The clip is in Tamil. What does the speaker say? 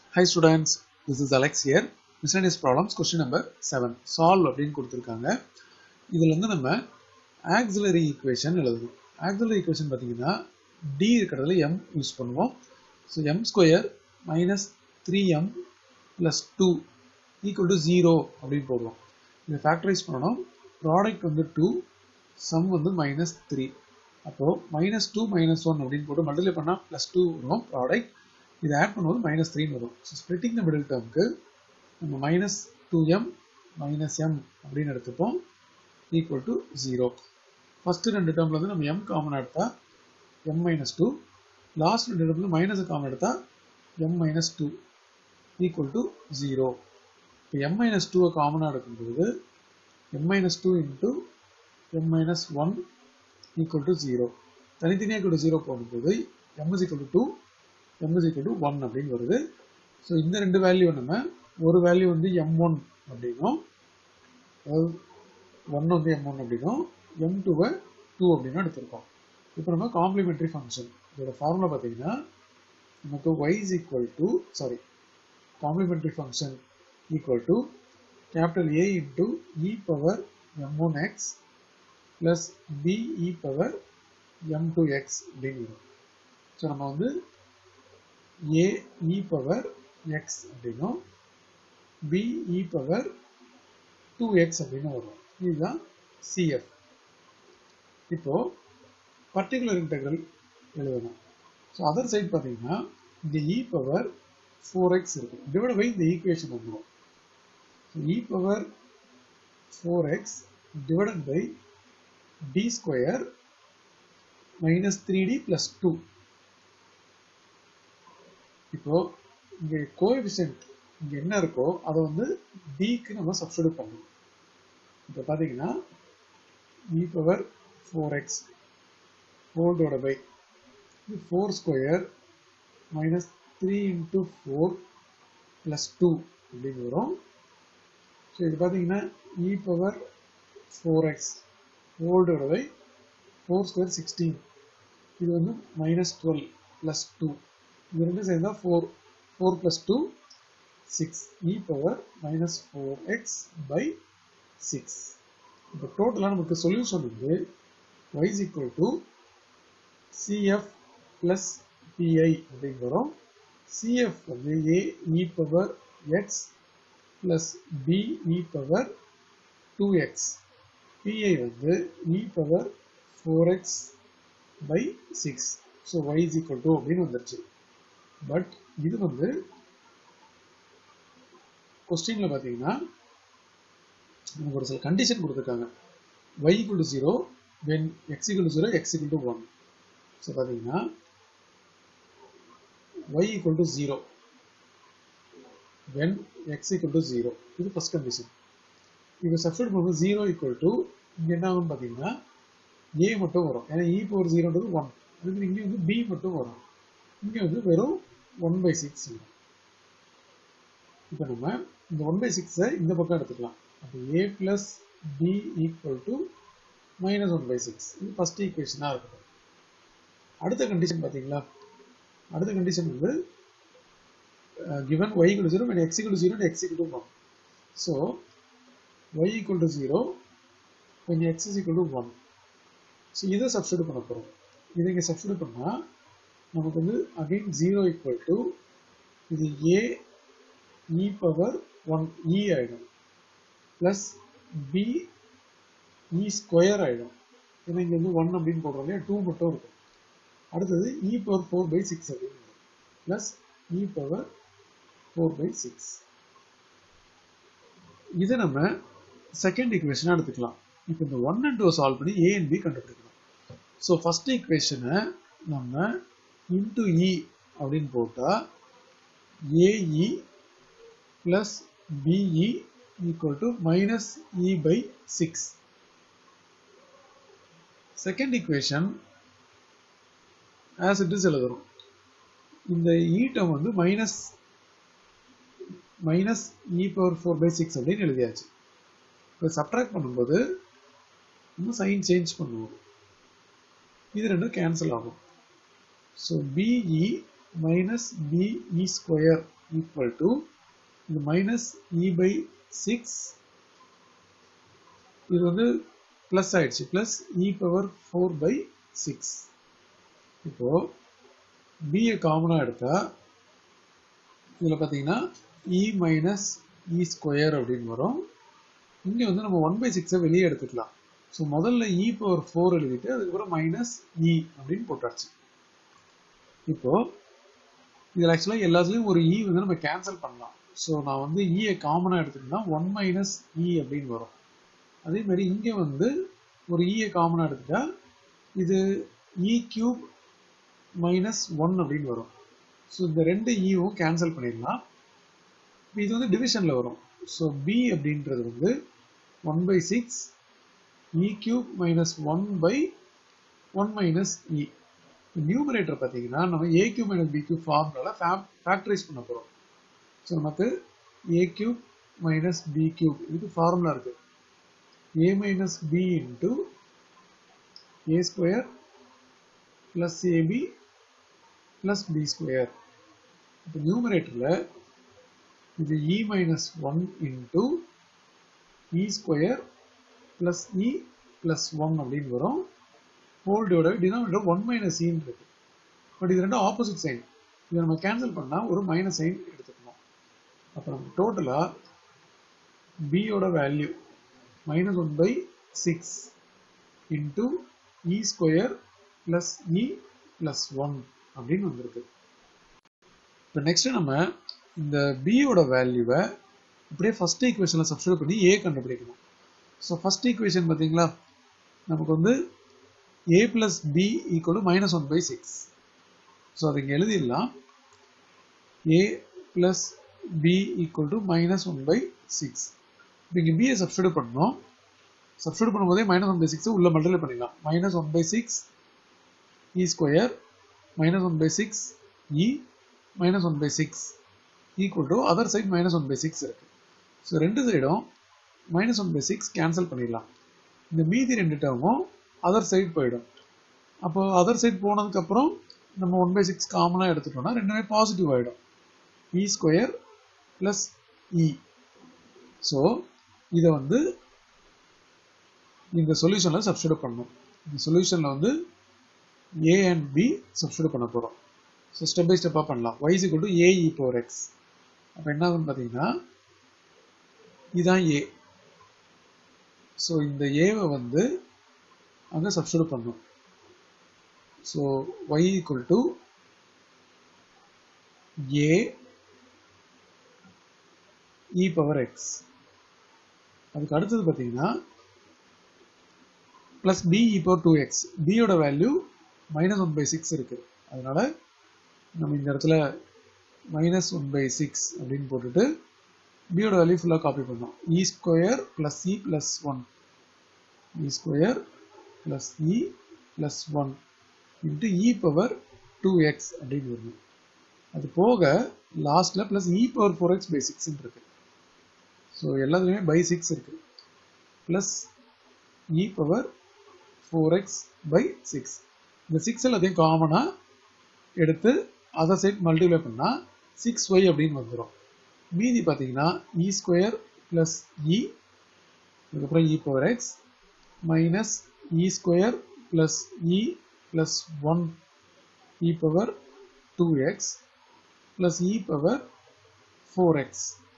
Hi students, this is Alex here. Miscellaneous problems question number 7. Solve அப்படின்னு கொடுத்துருக்காங்க இதுல இருந்து நம்ம auxiliary equation எழுதணும் auxiliary equation பார்த்தீங்கன்னா d இருக்கிறதுல m யூஸ் பண்ணுவோம் so m square minus three M plus two equal to zero அப்படின்னு போடுவோம் இதை ஃபேக்டரைஸ் பண்ணணும் ப்ராடக்ட் வந்து டூ சம் வந்து மைனஸ் த்ரீ அப்போது மைனஸ் டூ மைனஸ் ஒன் அப்படின்னு போட்டு மல்டிப்ளை பண்ணால் ப்ளஸ் டூ வரும் ப்ராடக்ட் இதை ஆட் பண்ணும்போது மைனஸ் த்ரீன்னு வரும் ஸோ ஸ்ப்ளிட்டிங் த மிடில் டேர்முக்கு நம்ம minus two M minus M அப்படின்னு எடுத்துப்போம் ஈக்குவல் டு ஜீரோ ஃபஸ்ட்டு ரெண்டு டேர்மில் வந்து நம்ம எம் காமன் எடுத்தால் எம் மைனஸ் டூ லாஸ்ட் ரெண்டு டேர்மில் மைனஸ் காமன் எடுத்தால் M minus two equal to zero இப்போ எம் மைனஸ் டூவை காமனாக எடுக்கும்போது M minus two into M minus one equal to zero தனித்தனியாக ஈக்குவல் டு ஜீரோ போகும்போது M is equal to two M is equal to one அப்படின்னு வருது ஸோ இந்த ரெண்டு வேல்யூ நம்ம ஒரு வேல்யூ வந்து எம் ஒன் அப்படின்னும் அதாவது ஒன் வந்து எம் ஒன் அப்படின்னும் எம் டூவை டூ அப்படின்னு எடுத்திருக்கோம் இப்போ நம்ம காம்ப்ளிமெண்ட்ரி ஃபங்க்ஷன் இதோட ஃபார்முலா பார்த்தீங்கன்னா நமக்கு y is equal to sorry complementary function equal to capital A into e power m1x plus b e power m2x அப்படின்னு வரும் ஸோ நம்ம வந்து a e power x அப்படின்னும் b e power 2x அப்படின்னு வரும் இதுதான் CF இப்போ பர்டிகுலர் இன்டெக்ரல் எழுதணும் ஸோ அதர் சைட் பார்த்தீங்கன்னா இந்த இ பவர் ஃபோர் எக்ஸ் இருக்கு டிவைட் பை இந்த ஈக்குவேஷன் வந்துடும் E power four X divided by D square minus three D plus two இப்போ இங்கே கோஎஃபிஷியன்ட் இங்கே என்ன இருக்கோ அதை வந்து டிக்கு நம்ம சப்ஸ்டியூட் பண்ணணும் இப்போ பார்த்தீங்கன்னா இ பவர் ஃபோர் எக்ஸ் ஹோல்டோட by four square minus three into four plus two அப்படின்னு வரும் ஸோ இது பார்த்தீங்கன்னா இ பவர் ஃபோர் எக்ஸ் ஓல்டோட பை ஃபோர் ஸ்கொயர் சிக்ஸ்டீன் இது வந்து மைனஸ் டுவெல் ப்ளஸ் டூ இது ரெண்டும் சேர்ந்தா four four plus two six E power minus four X by six இப்போ டோட்டலாக நமக்கு சொல்யூஷன் வந்து y is equal to CF plus PI அப்படின்னு வரும் CF வந்து A e power x plus B e power 2x PI வந்து e power 4x by 6 so y is equal to அப்படின்னு வந்துருச்சு பட் இது வந்து கொஸ்டின்ல பார்த்தீங்கன்னா நமக்கு ஒரு சில கண்டிஷன் கொடுத்துருக்காங்க y equal to 0 when x equal to 0 x equal to 1 so பார்த்தீங்கன்னா y equal to 0 when x equal to 0 இது ஃபர்ஸ்ட் கண்டிஷன் இப்போ சப்ஸ்டியூட் பண்ணும்போது 0 equal to இங்கே என்ன ஆகும் பார்த்தீங்கன்னா a மட்டும் வரும் ஏன்னா e பவர் ஜீரோன்றது ஒன் அதுக்கு இங்கே வந்து b மட்டும் வரும் இங்கே வந்து வெறும் ஒன் பை சிக்ஸ் இப்போ நம்ம இந்த ஒன் பை சிக்ஸை இந்த பக்கம் எடுத்துக்கலாம் அப்போ a plus b equal to minus one by six இது ஃபஸ்ட் ஈக்குவேஷனாக இருக்குது அடுத்த கண்டிஷன் பார்த்தீங்களா அடுத்த கண்டிஷன் வந்து given Y equal zero and X equal zero and X equal one so Y equal to zero கொஞ்சம் X is equal to one so இதை சப்ஸ்டியூட் பண்ண போகிறோம் இதை இங்கே சப்ஸ்டியூட் பண்ணால் நமக்கு வந்து அகைன் ஜீரோ ஈக்குவல் டு இது ஏ இ பவர் ஒன் இ ஆகிடும் ப்ளஸ் பி இ ஸ்கொயர் ஆகிடும் ஏன்னா இங்கே வந்து ஒன் அப்படின்னு போடுறோம் இல்லையா டூ மட்டும் இருக்கும் அடுத்தது E power four by six அப்படின்னு plus E power four by six இதை நம்ம செகண்ட் ஈக்குவேஷனாக எடுத்துக்கலாம் இப்போ இந்த ஒன் அண்ட் டூ சால்வ் பண்ணி ஏ அண்ட் பி கண்டுபிடிக்கணும் ஸோ ஃபர்ஸ்ட் ஈக்குவேஷனை நம்ம இன்டு இ அப்படின்னு போட்டால் A E plus B E equal to minus E by six second equation as it is எழுதுறோம் இந்த இ டேர்ம் வந்து minus minus E power four by six அப்படின்னு எழுதியாச்சு இப்போ சப்ட்ராக்ட் பண்ணும்போது நம்ம சைன் சேஞ்ச் பண்ணுவோம் இது ரெண்டும் கேன்சல் ஆகும் so b e minus b e square equal to இது மைனஸ் இ பை சிக்ஸ் இது வந்து ப்ளஸ் ஆயிடுச்சு plus E power four by six இப்போ பிஏ காமனாக எடுத்தா இதில் பார்த்தீங்கன்னா இ மைனஸ் இ ஸ்கொயர் அப்படின்னு வரும் இங்கே வந்து நம்ம ஒன் பை சிக்ஸை வெளியே எடுத்துக்கலாம் ஸோ முதல்ல இ பவர் ஃபோர் எழுதிட்டு அதுக்கப்புறம் மைனஸ் இ அப்படின்னு போட்டாச்சு இப்போ இதில் ஆக்சுவலாக எல்லாத்துலேயும் ஒரு இ வந்து நம்ம கேன்சல் பண்ணலாம் ஸோ நான் வந்து இயை காமனாக எடுத்துக்கிட்டா ஒன் மைனஸ் இ அப்படின்னு வரும் அதே மாதிரி இங்கே வந்து ஒரு இயை காமனாக எடுத்துட்டா இது இ கியூப் மைனஸ் ஒன் அப்படின்னு வரும் ஸோ இந்த ரெண்டு இயும் கேன்சல் பண்ணிடலாம் இப்போ இது வந்து டிவிஷனில் வரும் ஸோ பி அப்படின்றது வந்து one by six e cube minus one by one minus e numerator பார்த்தீங்கன்னா நம்ம a cube minus b cube ஃபார்முலால ஃபேக்டரைஸ் பண்ண போகிறோம் ஸோ நமக்கு a cube minus b cube இதுக்கு ஃபார்முலா இருக்கு a minus b into a square plus a b plus b square இப்போ நியூமரேட்டரில் இது e minus one into e square plus e plus one அப்படின்னு வரும் whole divide denominator one minus இன்னு இருக்கு பட் இது ரெண்டும் ஆப்போசிட் சைன் இதை நம்ம கேன்சல் பண்ணால் ஒரு மைனஸ் சைன் எடுத்துக்கணும் அப்போ நம்ம டோட்டலாக பியோட value minus one by six into e square plus e plus one அப்படின்னு வந்திருக்கு இப்போ நெக்ஸ்ட் நம்ம இந்த பியோட வேல்யூவை அப்படியே ஃபர்ஸ்ட் ஈக்குவேஷனில் சப்ஸ்டியூட் பண்ணி ஏ கண்டுபிடிக்கணும் ஸோ ஃபர்ஸ்ட் ஈக்குவேஷன் பார்த்தீங்களா நமக்கு வந்து a plus b equal minus one by six so அதை இங்கே எழுதிடலாம் a plus b equal to minus one by six இப்போ இங்கே பியை சப்ஸ்டியூட் பண்ணணும் சப்ஸ்டியூட் பண்ணும்போதே மைனஸ் ஒன் பை சிக்ஸ் உள்ள மல்டிப்ளை பண்ணிடலாம் minus one by six e square minus one by six e minus one by six equal to other side minus one by six இருக்கு ஸோ ரெண்டு சைடும் minus one by six cancel பண்ணிடலாம் இந்த மீதி ரெண்டு டேர்மும் அதர் சைடு போயிடும் அப்போ அதர் சைடு போனதுக்கப்புறம் நம்ம ஒன் பை சிக்ஸ் காமனாக எடுத்துட்டோம்னா ரெண்டுமே பாசிட்டிவ் ஆகிடும் e square plus e so இதை வந்து இந்த சொல்யூஷனில் சப்ஸ்டியூட் பண்ணணும் இந்த சொல்யூஷனில் வந்து ஏ அண்ட் பி சப்ஸ்டியூட் பண்ண போகிறோம் ஸோ ஸ்டெப் பை ஸ்டெப்பாக பண்ணலாம் y is equal to a e power x அப்போ என்ன ஆகுதுன்னு பார்த்தீங்கன்னா இதுதான் ஏ ஸோ இந்த ஏவை வந்து அங்கே சப்ஸ்டியூட் பண்ணும் so y equal to a e power x அதுக்கு அடுத்தது பார்த்தீங்கன்னா plus b e power two x பியோட value minus one by six இருக்குது அதனால நம்ம இந்த இடத்துல மைனஸ் ஒன் பை சிக்ஸ் அப்படின்னு போட்டுட்டு பியோட வேல்யூ ஃபுல்லாக காப்பி பண்ணோம் e square plus e plus one e square plus e plus one into e power two x அப்படின்னு வரணும் அது போக லாஸ்ட்டில் plus E power four X by சிக்ஸ்ன்னு இருக்கு ஸோ எல்லாத்துலேயுமே பை சிக்ஸ் இருக்கு plus E power four X by six இந்த சிக்ஸ் எல்லாத்தையும் காமனாக எடுத்து அதர் சைட் மல்டிப்ளை பண்ணால் சிக்ஸ் ஒய் அப்படின்னு வந்துடும் மீதி பார்த்தீங்கன்னா இ ஸ்கொயர் ப்ளஸ் இ அதுக்கப்புறம் இ பவர் எக்ஸ் மைனஸ் இ square plus e plus one e power two x plus இ பவர் ஃபோர் எக்ஸ்